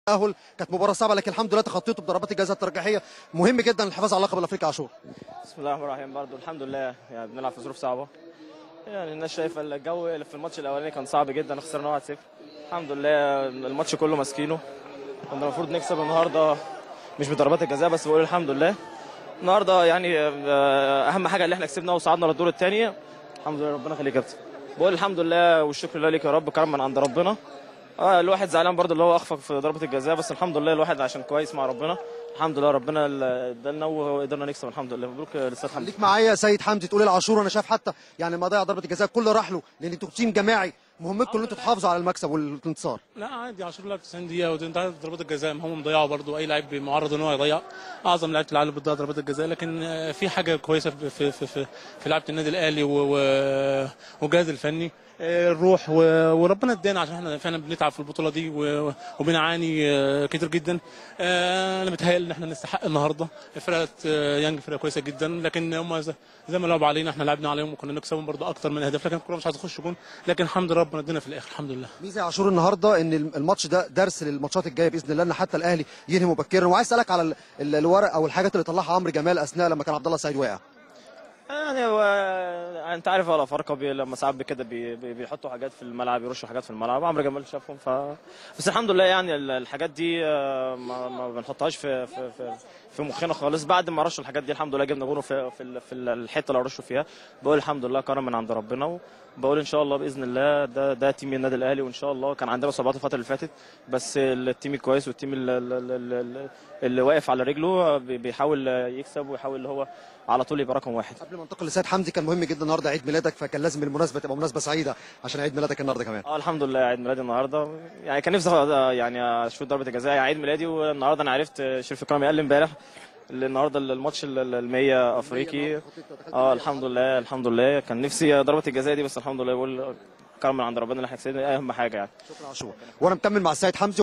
التاهل كانت مباراه صعبه لكن الحمد لله تخطيته بضربات الجزاء الترجيحيه مهم جدا الحفاظ على لقب الافريقي عاشور بسم الله الرحمن الرحيم برضه الحمد لله يعني بنلعب في ظروف صعبه يعني الناس شايفه الجو اللي في الماتش الاولاني كان صعب جدا خسرنا 1-0 الحمد لله الماتش كله ماسكينه كنا المفروض نكسب النهارده مش بضربات الجزاء بس بقول الحمد لله النهارده يعني آه، اهم حاجه اللي احنا كسبنا وصعدنا للدور الثاني الحمد لله ربنا يخليك يا كابتن بقول الحمد لله والشكر لله ليك يا رب كرم من عند ربنا اه الواحد زعلان برضه اللي هو اخفق في ضربه الجزاء بس الحمد لله الواحد عشان كويس مع ربنا الحمد لله ربنا اللي ادالنا وقدرنا نكسب الحمد لله مبروك للاستاذ حمدي خليك معايا يا سيد حمدي تقول العاشور انا شايف حتى يعني ما ضيع ضربه الجزاء كله راح له لان انتوا تيم جماعي مهمتكم ان انتوا تحافظوا على المكسب والانتصار لا عادي عاشور لعب 90 دقيقة وانت عارف ضربات الجزاء هم مضيعوا برضو اي لاعب معرض ان هو يضيع اعظم لعيبه العالم بتضيع ضربات الجزاء لكن آه، في حاجة كويسة في في في, في, في لعبة النادي الاهلي و- و- والجهاز الفني آه، الروح و- وربنا ادانا عشان احنا فعلا بنتعب في البطولة دي و- وبنعاني آه، كتير جدا آه، انا متهيألي ان احنا نستحق النهارده فرقة آه، يانج فرقة كويسة جدا لكن هم زي زي ما لعبوا علينا احنا لعبنا عليهم وكنا نكسبهم برضو اكتر من هدف لكن الكورة مش عايز تخش جون لكن الحمد لله ربنا ادانا في الاخر الحمد لله ميزه يا عاشور النهارده ان الماتش ده درس للماتشات الجايه باذن الله ان حتى الاهلي ينهي مبكرا وعايز اسالك على ال- ال- الورق او الحاجات اللي طلعها عمرو جمال اثناء لما كان عبد الله السعيد واقع يعني هو انت عارف هو الافارقه بي لما ساعات كده بي بي بيحطوا حاجات في الملعب يرشوا حاجات في الملعب عمرو جمال شافهم ف بس الحمد لله يعني ال- الحاجات دي آه، ما, ما بنحطهاش في في في, في مخنا خالص بعد ما رشوا الحاجات دي الحمد لله جبنا جونه في في, ال- في ال- الحته اللي رشوا فيها بقول الحمد لله كرم من عند ربنا وبقول ان شاء الله باذن الله ده ده تيم النادي الاهلي وان شاء الله كان عندنا صعوبات الفتره اللي فاتت بس التيم الكويس والتيم اللي, اللي, اللي واقف على رجله بي- بيحاول يكسب ويحاول اللي هو على طول يبقى رقم واحد قبل ما انتقل لسيد حمدي كان مهم جدا النهارده عيد ميلادك فكان لازم المناسبه تبقى مناسبه سعيده عشان عيد ميلادك النهارده كمان اه الحمد لله عيد ميلادي النهارده يعني كان نفسي أخد- يعني اشوف ضربه الجزاء عيد ميلادي والنهارده انا عرفت شريف اكرامي قال لي امبارح اللي النهارده الماتش ال 100 افريقي اه الحمد لله الحمد لله كان نفسي ضربه الجزاء دي بس الحمد لله بقول كرم من عند ربنا اللي احنا كسبنا اهم حاجه يعني شكرا عاشور وانا مكمل مع السيد حمدي